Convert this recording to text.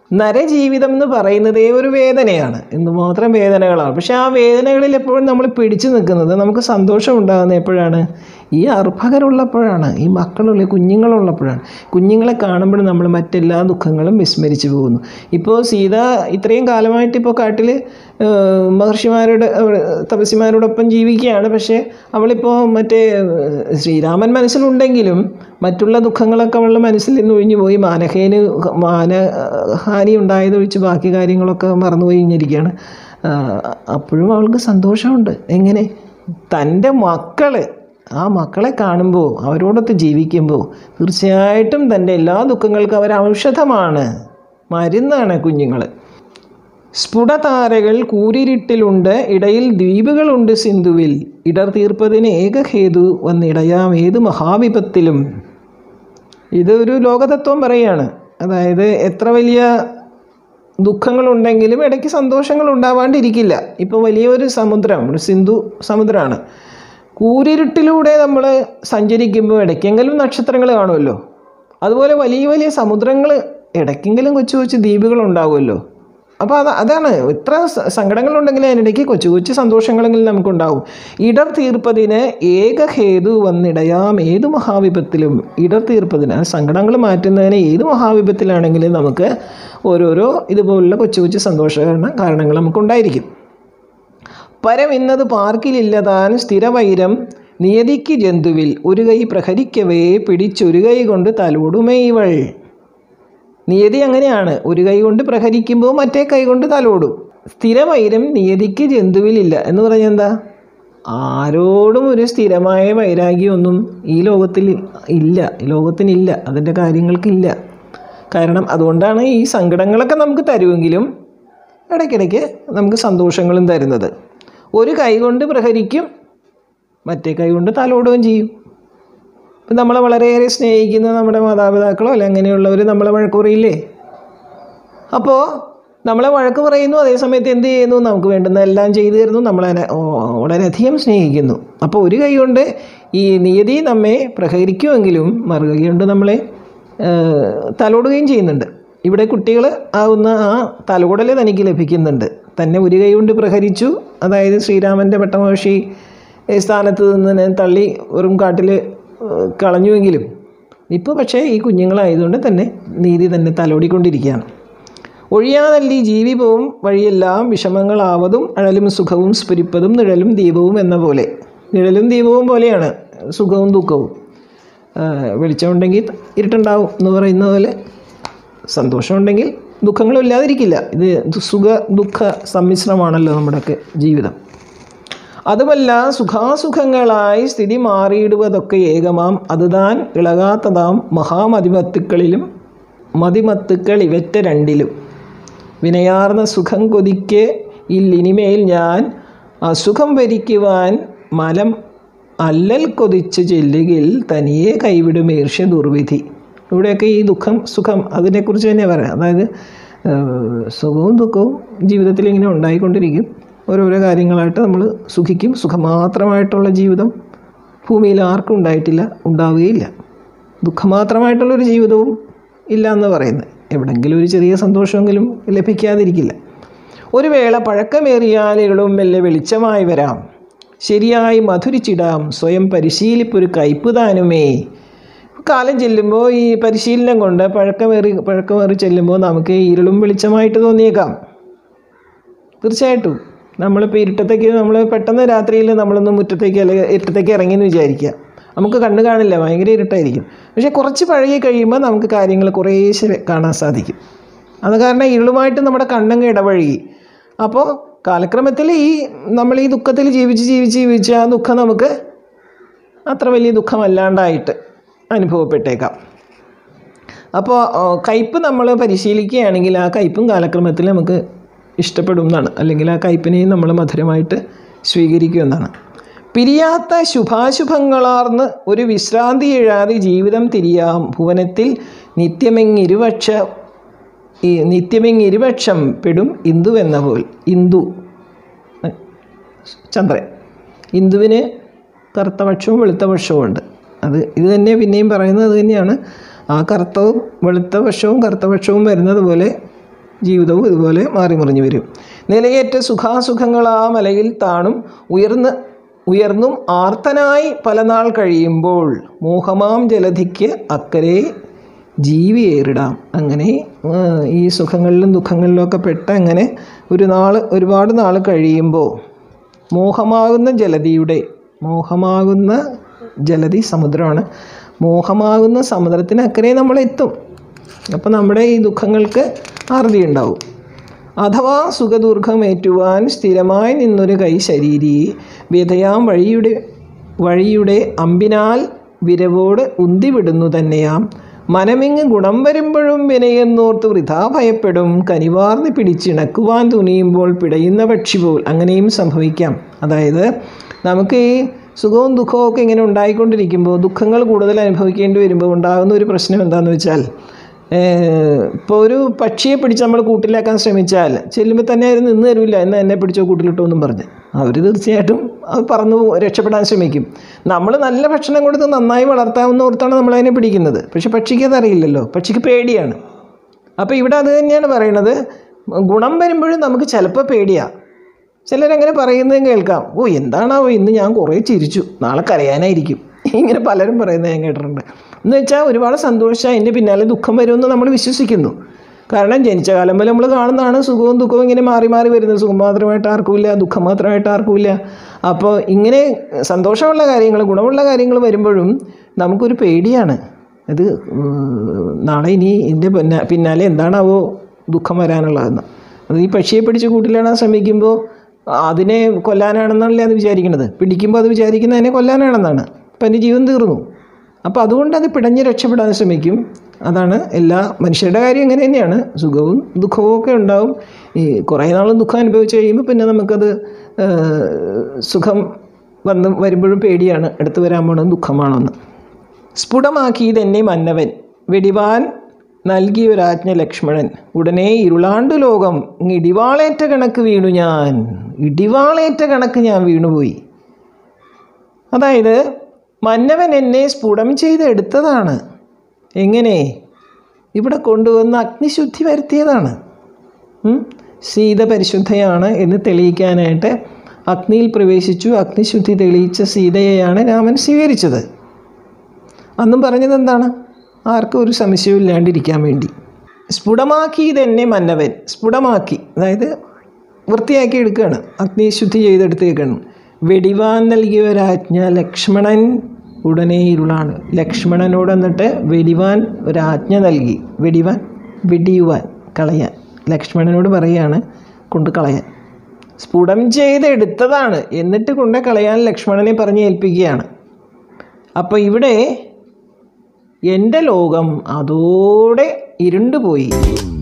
നരജീവിതം എന്ന് പറയുന്നതേ ഒരു വേദനയാണ് എന്തുമാത്രം വേദനകളാണ് പക്ഷെ ആ വേദനകളിൽ എപ്പോഴും നമ്മൾ പിടിച്ചു നിൽക്കുന്നത് നമുക്ക് സന്തോഷം ഉണ്ടാകുന്നത് എപ്പോഴാണ് ഈ അർഭകരുള്ളപ്പോഴാണ് ഈ മക്കളുള്ള കുഞ്ഞുങ്ങളുള്ളപ്പോഴാണ് കുഞ്ഞുങ്ങളെ കാണുമ്പോൾ നമ്മൾ മറ്റെല്ലാ ദുഃഖങ്ങളും വിസ്മരിച്ചു പോകുന്നു ഇപ്പോൾ സീത ഇത്രയും കാലമായിട്ട് ഇപ്പോൾ കാട്ടിൽ മഹർഷിമാരുടെ ഏഹ്, തപസ്വിമാരോടൊപ്പം ജീവിക്കുകയാണ് പക്ഷേ അവളിപ്പോൾ മറ്റേ ഏഹ്, ശ്രീരാമൻ മനസ്സിലുണ്ടെങ്കിലും മറ്റുള്ള ദുഃഖങ്ങളൊക്കെ അവളുടെ മനസ്സിൽ നിന്ന് ഒഴിഞ്ഞു പോയി മാനഹേന് മാനഹാനി ഉണ്ടായതൊഴിച്ച് ബാക്കി കാര്യങ്ങളൊക്കെ മറന്നുപോയി കഴിഞ്ഞിരിക്കുകയാണ് ആ, അപ്പോഴും അവൾക്ക് സന്തോഷമുണ്ട് എങ്ങനെ തൻ്റെ മക്കള് ആ മക്കളെ കാണുമ്പോൾ അവരോടൊത്ത് ജീവിക്കുമ്പോൾ തീർച്ചയായിട്ടും തൻ്റെ എല്ലാ ദുഃഖങ്ങൾക്കും അവർ ഔഷധമാണ് മരുന്നാണ് കുഞ്ഞുങ്ങൾ സ്ഫുടതാരകൾ കൂരിരുട്ടിലുണ്ട് ഇടയിൽ ദ്വീപുകളുണ്ട് സിന്ധുവിൽ ഇടർ തീർപ്പതിന് ഏകഹേതു വന്നിടയാം ഏത് മഹാവിപത്തിലും ഇതൊരു ലോകതത്വം പറയാണ് അതായത് എത്ര വലിയ ദുഃഖങ്ങളുണ്ടെങ്കിലും ഇടയ്ക്ക് സന്തോഷങ്ങൾ ഉണ്ടാവാണ്ടിരിക്കില്ല ഇപ്പോൾ വലിയൊരു സമുദ്രം ഒരു സിന്ധു സമുദ്രമാണ് കൂരിരുട്ടിലൂടെ നമ്മൾ സഞ്ചരിക്കുമ്പോൾ ഇടയ്ക്കെങ്കിലും നക്ഷത്രങ്ങൾ കാണുമല്ലോ അതുപോലെ വലിയ വലിയ സമുദ്രങ്ങൾ ഇടയ്ക്കെങ്കിലും കൊച്ചു കൊച്ചു ദ്വീപുകൾ ഉണ്ടാവുമല്ലോ അപ്പോൾ അത് അതാണ് എത്ര സ- സങ്കടങ്ങളുണ്ടെങ്കിലും അതിനിടയ്ക്ക് കൊച്ചു കൊച്ചു സന്തോഷങ്ങളെങ്കിലും നമുക്കുണ്ടാവും ഇടർ തീർപ്പതിന് ഏകഹേതു വന്നിടയാം ഏത് മഹാവിപത്തിലും ഇടർ തീർപ്പതിന് ആ സങ്കടങ്ങൾ മാറ്റുന്നതിന് ഏത് മഹാവിപത്തിലാണെങ്കിലും നമുക്ക് ഓരോരോ ഇതുപോലുള്ള കൊച്ചു കൊച്ചു സന്തോഷ കാരണങ്ങൾ നമുക്കുണ്ടായിരിക്കും പരം ഇന്നത് പാർക്കിലില്ലതാൻ സ്ഥിരവൈരം നിയതിക്ക് ജന്തുവിൽ ഒരു കൈ പ്രഹരിക്കവേ പിടിച്ചൊരു കൈ കൊണ്ട് തലോടുമേവൾ നിയതി അങ്ങനെയാണ് ഒരു കൈ കൊണ്ട് പ്രഹരിക്കുമ്പോൾ മറ്റേ കൈ കൊണ്ട് തലോടും സ്ഥിരവൈരം നിയതിക്ക് ജന്തുവിലില്ല എന്ന് പറഞ്ഞാൽ എന്താ ആരോടും ഒരു സ്ഥിരമായ വൈരാഗ്യമൊന്നും ഈ ലോകത്തിൽ ഇല്ല ഈ ലോകത്തിനില്ല അതിൻ്റെ കാര്യങ്ങൾക്കില്ല കാരണം അതുകൊണ്ടാണ് ഈ സങ്കടങ്ങളൊക്കെ നമുക്ക് തരുമെങ്കിലും ഇടയ്ക്കിടയ്ക്ക് നമുക്ക് സന്തോഷങ്ങളും തരുന്നത് ഒരു കൈ കൊണ്ട് പ്രഹരിക്കും മറ്റേ കൈ കൊണ്ട് തലോടുകയും ചെയ്യും ഇപ്പം നമ്മളെ വളരെയേറെ സ്നേഹിക്കുന്ന നമ്മുടെ മാതാപിതാക്കളോ അല്ല അങ്ങനെയുള്ളവർ നമ്മളെ വഴക്ക് പറയില്ലേ അപ്പോൾ നമ്മളെ വഴക്ക് പറയുന്നു അതേസമയത്ത് എന്ത് ചെയ്യുന്നു നമുക്ക് വേണ്ടുന്ന എല്ലാം ചെയ്തു തരുന്നു നമ്മളെ ഓ- വളരെയധികം സ്നേഹിക്കുന്നു അപ്പോൾ ഒരു കൈ കൊണ്ട് ഈ നിയതി നമ്മെ പ്രഹരിക്കുമെങ്കിലും മറുകൈ കൊണ്ട് നമ്മളെ ഏഹ്, തലോടുകയും ചെയ്യുന്നുണ്ട് ഇവിടെ കുട്ടികൾ ആവുന്ന ആ തലോടൽ തനിക്ക് ലഭിക്കുന്നുണ്ട് തന്നെ ഒരു കൈ കൊണ്ട് പ്രഹരിച്ചു അതായത് ശ്രീരാമൻ്റെ പട്ടമഹർഷി സ്ഥാനത്ത് നിന്ന് തള്ളി വെറും കാട്ടിൽ കളഞ്ഞുവെങ്കിലും ഇപ്പോൾ പക്ഷേ ഈ കുഞ്ഞുങ്ങളായതുകൊണ്ട് തന്നെ നീതി തന്നെ തലോടിക്കൊണ്ടിരിക്കുകയാണ് ഒഴിയാതല്ലി ജീവിതവും വഴിയെല്ലാം വിഷമങ്ങളാവതും അഴലും സുഖവും സ്ഫുരിപ്പതും നിഴലും ദീപവും എന്ന പോലെ നിഴലും ദീപവും പോലെയാണ് സുഖവും ദുഃഖവും ആ, വെളിച്ചമുണ്ടെങ്കിൽ ഇരുട്ടുണ്ടാവും എന്ന് പറയുന്ന പോലെ സന്തോഷമുണ്ടെങ്കിൽ ദുഃഖങ്ങളും ഇല്ലാതിരിക്കില്ല ഇത് സുഖ ദുഃഖ സമ്മിശ്രമാണല്ലോ നമ്മുടെയൊക്കെ ജീവിതം അതുമല്ല സുഖാസുഖങ്ങളായി സ്ഥിതി മാറിയിടുവതൊക്കെ ഏകമാം അതുതാൻ ഇളകാത്തതാം മഹാമതിമത്തുക്കളിലും മതിമത്തുക്കൾ ഇവറ്റ രണ്ടിലും വിനയാർന്ന സുഖം കൊതിക്ക് ഇല്ലിനിമേൽ ഞാൻ അസുഖം ഭരിക്കുവാൻ മലം അല്ലൽ കൊതിച്ച് ചെല്ലുകിൽ തനിയെ കൈവിടും ഈർഷ്യ ദുർവിധി ഇവിടെയൊക്കെ ഈ ദുഃഖം സുഖം അതിനെക്കുറിച്ച് തന്നെ പറയാം അതായത് ഏഹ്, സുഖവും ദുഃഖവും ജീവിതത്തിൽ ഇങ്ങനെ ഉണ്ടായിക്കൊണ്ടിരിക്കും ഓരോരോ കാര്യങ്ങളായിട്ട് നമ്മൾ സുഖിക്കും സുഖമാത്രമായിട്ടുള്ള ജീവിതം ഭൂമിയിൽ ആർക്കും ഉണ്ടായിട്ടില്ല ഉണ്ടാവുകയില്ല ദുഃഖമാത്രമായിട്ടുള്ളൊരു ജീവിതവും ഇല്ല എന്ന് പറയുന്നത് എവിടെങ്കിലും ഒരു ചെറിയ സന്തോഷമെങ്കിലും ലഭിക്കാതിരിക്കില്ല ഒരു വേള പഴക്കമേറിയാൽ ഇകളും മെല്ലെ വെളിച്ചമായി വരാം ശരിയായി മധുരിച്ചിടാം സ്വയം പരിശീലിപ്പൊരു കയ്പ് താനുമേ കാലം ചെല്ലുമ്പോൾ ഈ പരിശീലനം കൊണ്ട് പഴക്കമേറി പഴക്കമേറി ചെല്ലുമ്പോൾ നമുക്ക് ഇരുളും വെളിച്ചമായിട്ട് തോന്നിയേക്കാം തീർച്ചയായിട്ടും നമ്മളിപ്പോൾ ഇരുട്ടത്തേക്ക് നമ്മൾ പെട്ടെന്ന് രാത്രിയിൽ നമ്മളൊന്ന് മുറ്റത്തേക്ക് അല്ലെങ്കിൽ ഇരുട്ടത്തേക്ക് ഇറങ്ങിയെന്ന് വിചാരിക്കുക നമുക്ക് കണ്ണ് കാണില്ല ഭയങ്കര ഇരുട്ടായിരിക്കും പക്ഷേ കുറച്ച് പഴകി കഴിയുമ്പോൾ നമുക്ക് കാര്യങ്ങൾ കുറേശ്ശെ കാണാൻ സാധിക്കും അത് കാരണം ഇരുളുമായിട്ട് നമ്മുടെ കണ്ണങ്ങ് ഇടപഴകി അപ്പോൾ കാലക്രമത്തിൽ ഈ നമ്മൾ ഈ ദുഃഖത്തിൽ ജീവിച്ച് ജീവിച്ച് ജീവിച്ച് ആ ദുഃഖം നമുക്ക് അത്ര വലിയ ദുഃഖമല്ലാണ്ടായിട്ട് അനുഭവപ്പെട്ടേക്കാം അപ്പോൾ കയ്പ് നമ്മൾ പരിശീലിക്കുകയാണെങ്കിൽ ആ കയ്പും കാലക്രമത്തിൽ നമുക്ക് ഇഷ്ടപ്പെടും എന്നാണ് അല്ലെങ്കിൽ ആ കയ്പിനെയും നമ്മൾ മധുരമായിട്ട് സ്വീകരിക്കുമെന്നാണ് പിരിയാത്ത ശുഭാശുഭങ്ങളാർന്ന് ഒരു വിശ്രാന്തി എഴാതെ ജീവിതം തിരിയാം ഭുവനത്തിൽ നിത്യമെങ്ങിരുപക്ഷ ഈ നിത്യമെങ്ങിരുപക്ഷം പെടും ഇന്ദു എന്ന പോൽ ഇന്ദു ഏ, ചന്ദ്രൻ ഇന്ദുവിന് കറുത്ത പക്ഷവും വെളുത്ത പക്ഷവും ഉണ്ട് അത് ഇത് തന്നെ പിന്നെയും പറയുന്നത് തന്നെയാണ് ആ കറുത്തവും വെളുത്ത പക്ഷവും കറുത്ത പക്ഷവും വരുന്നത് പോലെ ജീവിതവും ഇതുപോലെ മാറി മറിഞ്ഞു വരും നിലയേറ്റ സുഖാസുഖങ്ങളാ മലയിൽ താണും ഉയർന്ന് ഉയർന്നും ആർത്തനായി പല നാൾ കഴിയുമ്പോൾ മോഹമാം ജലധിക്ക് അക്കരെ ജീവിയേറിടാം അങ്ങനെ ആ, ഈ സുഖങ്ങളിലും ദുഃഖങ്ങളിലും ഒക്കെ പെട്ട അങ്ങനെ ഒരു നാൾ ഒരുപാട് നാൾ കഴിയുമ്പോൾ മോഹമാകുന്ന ജലധിയുടെ മോഹമാകുന്ന ജലധി സമുദ്രമാണ് മോഹമാകുന്ന സമുദ്രത്തിനക്കരെ നമ്മൾ എത്തും അപ്പോൾ നമ്മുടെ ഈ ദുഃഖങ്ങൾക്ക് അറുതി ഉണ്ടാവും അഥവാ സുഖദുർഘമേറ്റുവാൻ സ്ഥിരമായി നിന്നൊരു കൈ ശരീരി വ്യതയാം വഴിയുടെ വഴിയുടെ അമ്പിനാൽ വിരവോട് ഉന്തിവിടുന്നു തന്നെയാം മനമിങ്ങ് ഗുണം വരുമ്പോഴും വിനയെന്നോർത്ത് വൃഥാ ഭയപ്പെടും കനിവാർന്ന് പിടിച്ചിണക്കുവാൻ തുനിയുമ്പോൾ പിടയുന്ന പക്ഷി പോൽ അങ്ങനെയും സംഭവിക്കാം അതായത് നമുക്ക് ഈ സുഖവും ദുഃഖവും ഒക്കെ ഇങ്ങനെ ഉണ്ടായിക്കൊണ്ടിരിക്കുമ്പോൾ ദുഃഖങ്ങൾ കൂടുതൽ അനുഭവിക്കേണ്ടി വരുമ്പോൾ ഉണ്ടാകുന്ന ഒരു പ്രശ്നം എന്താണെന്ന് വെച്ചാൽ ഇപ്പോൾ ഒരു പക്ഷിയെ പിടിച്ച് നമ്മൾ കൂട്ടിലാക്കാൻ ശ്രമിച്ചാൽ ചെല്ലുമ്പോൾ തന്നെ അവർ നിന്ന് തരില്ല എന്ന് എന്നെ പിടിച്ചോ കൂട്ടിലിട്ടോ എന്നും പറഞ്ഞ് അവർ തീർച്ചയായിട്ടും അത് പറന്ന് പോ- രക്ഷപ്പെടാൻ ശ്രമിക്കും നമ്മൾ നല്ല ഭക്ഷണം കൊടുത്ത് നന്നായി വളർത്താവുന്ന ഓർത്താണ് നമ്മളതിനെ പിടിക്കുന്നത് പക്ഷെ പക്ഷിക്ക് അതറിയില്ലല്ലോ പക്ഷിക്ക് പേടിയാണ് അപ്പോൾ ഇവിടെ അത് തന്നെയാണ് പറയണത് ഗുണം വരുമ്പോഴും നമുക്ക് ചിലപ്പോൾ പേടിയാണ് ചിലരങ്ങനെ പറയുന്നതും കേൾക്കാം ഓ എന്താണാവോ ഇന്ന് ഞാൻ കുറേ ചിരിച്ചു നാളെ കരയാനായിരിക്കും ഇങ്ങനെ പലരും പറയുന്നത് ഞാൻ കേട്ടിട്ടുണ്ട് എന്ന് വെച്ചാൽ ഒരുപാട് സന്തോഷം അതിൻ്റെ പിന്നാലെ ദുഃഖം വരുമെന്ന് നമ്മൾ വിശ്വസിക്കുന്നു കാരണം ജനിച്ച കാലം മുതൽ നമ്മൾ കാണുന്നതാണ് സുഖവും ദുഃഖവും ഇങ്ങനെ മാറി മാറി വരുന്നത് സുഖം മാത്രമായിട്ട് ആർക്കുമില്ല ദുഃഖം മാത്രമായിട്ട് ആർക്കുമില്ല അപ്പോൾ ഇങ്ങനെ സന്തോഷമുള്ള കാര്യങ്ങൾ ഗുണമുള്ള കാര്യങ്ങൾ വരുമ്പോഴും നമുക്കൊരു പേടിയാണ് അത് ഉം, നാളെ ഇനി ഇതിൻ്റെ പിന്നാ പിന്നാലെ എന്താണാവോ ദുഃഖം വരാനുള്ളതെന്ന് അത് ഈ പക്ഷിയെ പിടിച്ച് കൂട്ടിലിടാൻ ശ്രമിക്കുമ്പോൾ അതിനെ കൊല്ലാനാണെന്നല്ലേ അത് വിചാരിക്കുന്നത് പിടിക്കുമ്പോൾ അത് വിചാരിക്കുന്നത് അതിനെ കൊല്ലാനാണെന്നാണ് അപ്പം എൻ്റെ ജീവൻ തീർന്നു അപ്പോൾ അതുകൊണ്ട് അത് പിടഞ്ഞ് രക്ഷപ്പെടാൻ ശ്രമിക്കും അതാണ് എല്ലാ മനുഷ്യരുടെ കാര്യം ഇങ്ങനെ തന്നെയാണ് സുഖവും ദുഃഖവും ഒക്കെ ഉണ്ടാവും ഈ കുറേ നാളും ദുഃഖം അനുഭവിച്ച് കഴിയുമ്പോൾ പിന്നെ നമുക്കത് ആ, സുഖം വന്ന് വരുമ്പോഴും പേടിയാണ് അടുത്ത് വരാൻ പോണത് ദുഃഖമാണെന്ന് സ്ഫുടമാക്കിയതെന്നെ മന്നവൻ വെടിവാൻ നൽകിയൊരാജ്ഞ ലക്ഷ്മണൻ ഉടനെ ഇരുളാണ്ടു ലോകം ഇങ്ങ് ഇടിവാളേറ്റ കണക്ക് വീണു ഞാൻ ഇടിവാളേറ്റ കണക്ക് ഞാൻ വീണുപോയി അതായത് മന്നവൻ എന്നെ സ്ഫുടം ചെയ്തെടുത്തതാണ് എങ്ങനെ ഇവിടെ കൊണ്ടുവന്ന് അഗ്നിശുദ്ധി വരുത്തിയതാണ് ഉം? സീത പരിശുദ്ധയാണ് എന്ന് തെളിയിക്കാനായിട്ട് അഗ്നിയിൽ പ്രവേശിച്ചു അഗ്നിശുദ്ധി തെളിയിച്ച സീതയെയാണ് രാമൻ സ്വീകരിച്ചത് അന്നും പറഞ്ഞത് എന്താണ് ആർക്കും ഒരു സംശയവും ഇല്ലാണ്ടിരിക്കാൻ വേണ്ടി സ്ഫുടമാക്കി ഇതെന്നെ മന്നവൻ സ്ഫുടമാക്കി അതായത് വൃത്തിയാക്കി എടുക്കുകയാണ് അഗ്നിശുദ്ധി ചെയ്തെടുത്തേക്കാണ് വെടിവാൻ നൽകിയ ഒരാജ്ഞ ലക്ഷ്മണൻ ഉടനെ ഇരുളാണ് ലക്ഷ്മണനോട് എന്നിട്ട് വെടിവാൻ ഒരാജ്ഞ നൽകി വെടിവാൻ വെടിയുവാൻ കളയാൻ ലക്ഷ്മണനോട് പറയുകയാണ് കൊണ്ട് കളയാൻ സ്ഫുടം ചെയ്തെടുത്തതാണ് എന്നിട്ട് കൊണ്ട് കളയാൻ ലക്ഷ്മണനെ പറഞ്ഞ് ഏൽപ്പിക്കുകയാണ് അപ്പോൾ ഇവിടെ എൻ്റെ ലോകം അതോടെ ഇരുണ്ടുപോയി